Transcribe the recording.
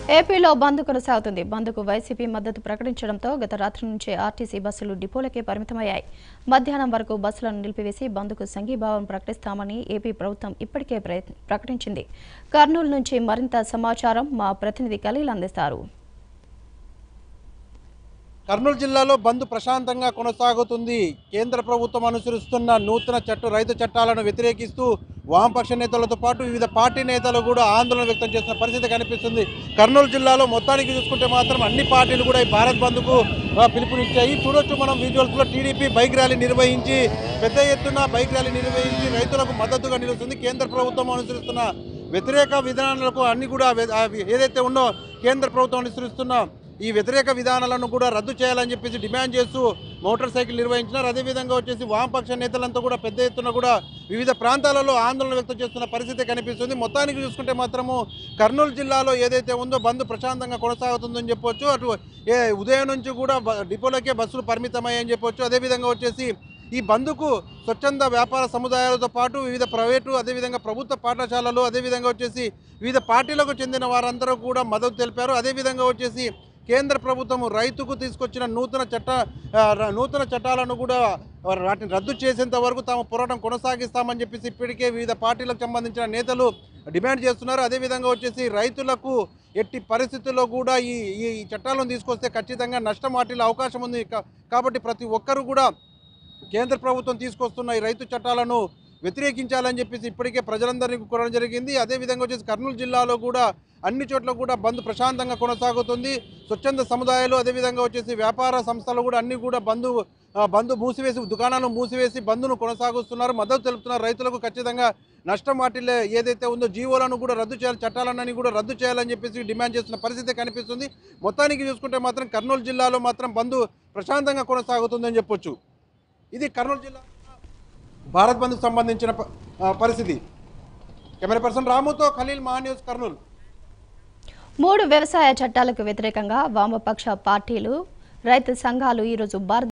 ఏపీలో బంద్ కొనసాగుతుంది బంద్కు వైసీపీ మద్దతు ప్రకటించడంతో గత రాత్రి నుంచే ఆర్టీసీ బస్సులు డిపోలకే పరిమితమయ్యాయి మధ్యాహ్నం వరకు బస్సులను నిలిపివేసి బంద్కు సంఘీభావం ప్రకటిస్తామని ఏపీ ప్రభుత్వం ఇప్పటికే ప్రయత్- ప్రకటించింది కర్నూలు నుంచి మరింత సమాచారం మా ప్రతినిధి ఖలీల్ అందిస్తారు కర్నూలు జిల్లాలో బంద్ ప్రశాంతంగా కొనసాగుతుంది కేంద్ర ప్రభుత్వం అనుసరిస్తున్న నూతన చట్ట రైతు చట్టాలను వ్యతిరేకిస్తూ వామపక్ష నేతలతో పాటు వివిధ పార్టీ నేతలు కూడా ఆందోళన వ్యక్తం చేసిన పరిస్థితి కనిపిస్తుంది కర్నూలు జిల్లాలో మొత్తానికి చూసుకుంటే మాత్రం అన్ని పార్టీలు కూడా ఈ భారత్ బంద్కు ఆ, పిలుపునిచ్చాయి చూడొచ్చు మనం విజువల్స్లో టీడీపీ బైక్ ర్యాలీ నిర్వహించి పెద్ద ఎత్తున బైక్ ర్యాలీ నిర్వహించి రైతులకు మద్దతుగా నిలుస్తుంది కేంద్ర ప్రభుత్వం అనుసరిస్తున్న వ్యతిరేక విధానాలకు అన్ని కూడా వె- ఆ ఏదైతే ఉన్నో కేంద్ర ప్రభుత్వం అనుసరిస్తున్న ఈ వ్యతిరేక విధానాలను కూడా రద్దు చేయాలని చెప్పేసి డిమాండ్ చేస్తూ మోటార్ సైకిల్ నిర్వహించినారు అదేవిధంగా వచ్చేసి వామపక్ష నేతలంతా కూడా పెద్ద ఎత్తున కూడా వివిధ ప్రాంతాలలో ఆందోళన వ్యక్తం చేస్తున్న పరిస్థితి కనిపిస్తుంది మొత్తానికి చూసుకుంటే మాత్రము కర్నూలు జిల్లాలో ఏదైతే ఉందో బంద్ ప్రశాంతంగా కొనసాగుతుందని చెప్పొచ్చు అటు ఏ ఉదయం నుంచి కూడా బ- డిపోలకే బస్సులు పరిమితమయ్యాయని చెప్పొచ్చు అదేవిధంగా వచ్చేసి ఈ బంద్కు స్వచ్ఛంద వ్యాపార సముదాయాలతో పాటు వివిధ ప్రైవేటు అదేవిధంగా ప్రభుత్వ పాఠశాలలు అదేవిధంగా వచ్చేసి వివిధ పార్టీలకు చెందిన వారందరూ కూడా మద్దతు తెలిపారు అదేవిధంగా వచ్చేసి కేంద్ర ప్రభుత్వం రైతుకు తీసుకొచ్చిన నూతన చట్ట ఆ, ర- నూతన చట్టాలను కూడా వాటిని రద్దు చేసేంత వరకు తాము పోరాటం కొనసాగిస్తామని చెప్పేసి ఇప్పటికే వివిధ పార్టీలకు సంబంధించిన నేతలు డిమాండ్ చేస్తున్నారు అదేవిధంగా వచ్చేసి రైతులకు ఎట్టి పరిస్థితుల్లో కూడా ఈ ఈ చట్టాలను తీసుకొస్తే ఖచ్చితంగా నష్టం వాటిల్లే అవకాశం ఉంది కా- కాబట్టి ప్రతి ఒక్కరూ కూడా కేంద్ర ప్రభుత్వం తీసుకొస్తున్న ఈ రైతు చట్టాలను వ్యతిరేకించాలని చెప్పేసి ఇప్పటికే ప్రజలందరినీ కోరడం జరిగింది అదేవిధంగా వచ్చేసి కర్నూలు జిల్లాలో కూడా అన్ని చోట్ల కూడా బంద్ ప్రశాంతంగా కొనసాగుతుంది స్వచ్ఛంద సముదాయాలు అదేవిధంగా వచ్చేసి వ్యాపార సంస్థలు కూడా అన్ని కూడా బంద్ ఆ, బంద్ మూసివేసి దుకాణాలు మూసివేసి బంద్ను కొనసాగిస్తున్నారు మద్దతు తెలుపుతున్నారు రైతులకు ఖచ్చితంగా నష్టం వాటిల్లే ఏదైతే ఉందో జీవోలను కూడా రద్దు చేయాలి చట్టాలన్నీ కూడా రద్దు చేయాలని చెప్పేసి డిమాండ్ చేస్తున్న పరిస్థితి కనిపిస్తుంది మొత్తానికి చూసుకుంటే మాత్రం కర్నూలు జిల్లాలో మాత్రం బంద్ ప్రశాంతంగా కొనసాగుతుందని చెప్పొచ్చు ఇది కర్నూలు జిల్లా భారత్ బంద్కు సంబంధించిన ప- ఆ, పరిస్థితి కెమెరా పర్సన్ రాముతో ఖలీల్ మహా న్యూస్ కర్నూలు మూడు వ్యవసాయ చట్టాలకు వ్యతిరేకంగా వామపక్ష పార్టీలు రైతు సంఘాలు ఈరోజు భారత్